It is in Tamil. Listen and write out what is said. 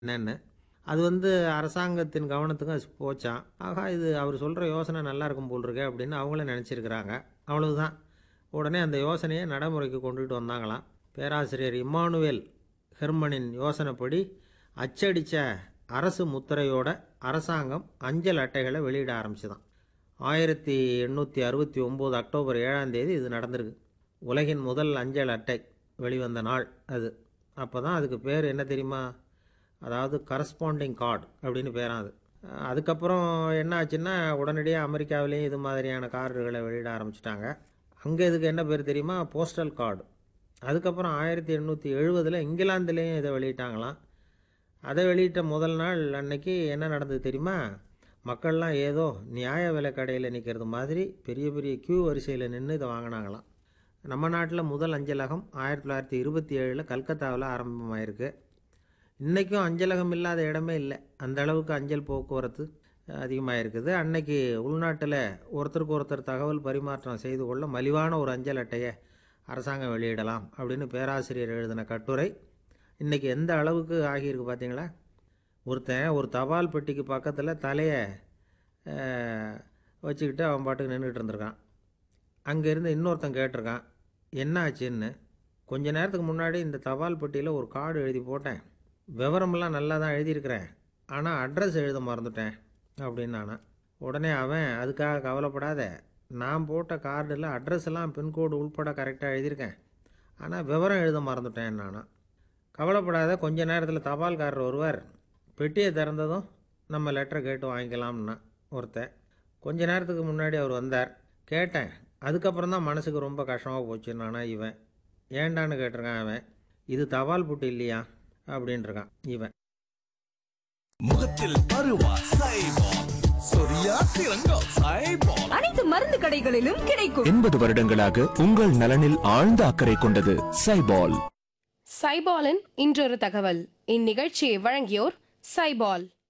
என்னன்னு அது வந்து அரசாங்கத்தின் கவனத்துக்கும் அது போச்சாம் ஆகா இது அவர் சொல்கிற யோசனை நல்லா இருக்கும் போல் இருக்கே அப்படின்னு அவங்களும் நினச்சிருக்கிறாங்க அவ்வளவுதான் உடனே அந்த யோசனையை நடைமுறைக்கு கொண்டுகிட்டு வந்தாங்களாம் பேராசிரியர் இம்மானுவேல் ஹெர்மனின் யோசனைப்படி அச்சடித்த அரசு முத்திரையோட அரசாங்கம் அஞ்சல் அட்டைகளை வெளியிட ஆரம்பிச்சுதான் ஆயிரத்தி எண்ணூற்றி அறுபத்தி ஒம்பது அக்டோபர் ஏழாம் தேதி இது நடந்திருக்கு உலகின் முதல் அஞ்சல் அட்டை வெளிவந்த நாள் அது அப்போ தான் அதுக்கு பேர் என்ன தெரியுமா அதாவது கரஸ்பாண்டிங் கார்டு அப்படின்னு பேராம் அது அஹ் அதுக்கப்புறம் என்ன ஆச்சுன்னா உடனடியாக அமெரிக்காவிலேயும் இது மாதிரியான கார்டுகளை வெளியிட ஆரம்பிச்சிட்டாங்க அங்கே இதுக்கு என்ன பேர் தெரியுமா போஸ்டல் கார்டு அதுக்கப்புறம் ஆயிரத்தி எண்ணூற்றி எழுபதில் இங்கிலாந்துலேயும் இதை வெளியிட்டாங்களாம் அதை வெளியிட்ட முதல் நாள் அன்னைக்கு என்ன நடந்தது தெரியுமா மக்கள்லாம் ஏதோ நியாய விலை கடையில் நிற்கிறது மாதிரி பெரிய பெரிய கியூ வரிசையில் நின்று இதை வாங்கினாங்களாம் நம்ம நாட்டில் முதல் அஞ்சலகம் ஆயிரத்தி தொள்ளாயிரத்தி இருபத்தி ஏழில் கல்கத்தாவில் ஆரம்பமாயிருக்கு இன்றைக்கும் அஞ்சலகம் இல்லாத இடமே இல்லை அந்த அளவுக்கு அஞ்சல் போக்குவரத்து அதிகமாக இருக்குது அன்னைக்கு உள்நாட்டில் ஒருத்தருக்கு ஒருத்தர் தகவல் பரிமாற்றம் செய்து கொள்ள மலிவான ஒரு அஞ்சல் அட்டையை அரசாங்கம் வெளியிடலாம் அப்படின்னு பேராசிரியர் எழுதின கட்டுரை இன்றைக்கி எந்த அளவுக்கு ஆகியிருக்கு பார்த்தீங்களா ஒருத்தன் ஒரு தபால் பெட்டிக்கு பக்கத்தில் தலையை அஹ், வச்சுக்கிட்டு அவன் பாட்டுக்கு நின்றுட்டு இருந்திருக்கான் அங்கேருந்து இன்னொருத்தன் கேட்டிருக்கான் என்ன ஆச்சுன்னு கொஞ்ச நேரத்துக்கு முன்னாடி இந்த தபால் பெட்டியில் ஒரு கார்டு எழுதி போட்டேன் விவரமெல்லாம் நல்லா தான் எழுதியிருக்கிறேன் ஆனால் அட்ரஸ் எழுத மறந்துட்டேன் அப்படின்னு நானான் உடனே அவன் அதுக்காக கவலைப்படாத நான் போட்ட கார்டில் அட்ரஸ் எல்லாம் பின்கோடு உள்பட கரெக்டாக எழுதியிருக்கேன் ஆனால் விவரம் எழுத மறந்துட்டேன் நானா கவலைப்படாத கொஞ்ச நேரத்தில் தபால்காரர் ஒருவர் பெட்டியை திறந்ததும் நம்ம லெட்டரை கேட்டு வாங்கிக்கலாம்னா ஒருத்தன் கொஞ்ச நேரத்துக்கு முன்னாடி அவர் வந்தார் கேட்டேன் அதுக்கப்புறம் தான் மனசுக்கு ரொம்ப கஷ்டமாக போச்சு நானா இவன் ஏண்டான்னு கேட்டிருக்கான் அவன் இது தபால் புட்டு இல்லையா அப்படின்ட்டுருக்கான் இவன் முகத்தில் பருவா சைபால் சொரியா சிறங்கா சைபால் அனைத்து மருந்து கடைகளிலும் கிடைக்கும் எண்பது வருடங்களாக உங்கள் நலனில் ஆழ்ந்த அக்கறை கொண்டது சைபால் சைபாலின் இன்றொரு தகவல் இந்நிகழ்ச்சியை வழங்கியோர் சைபால்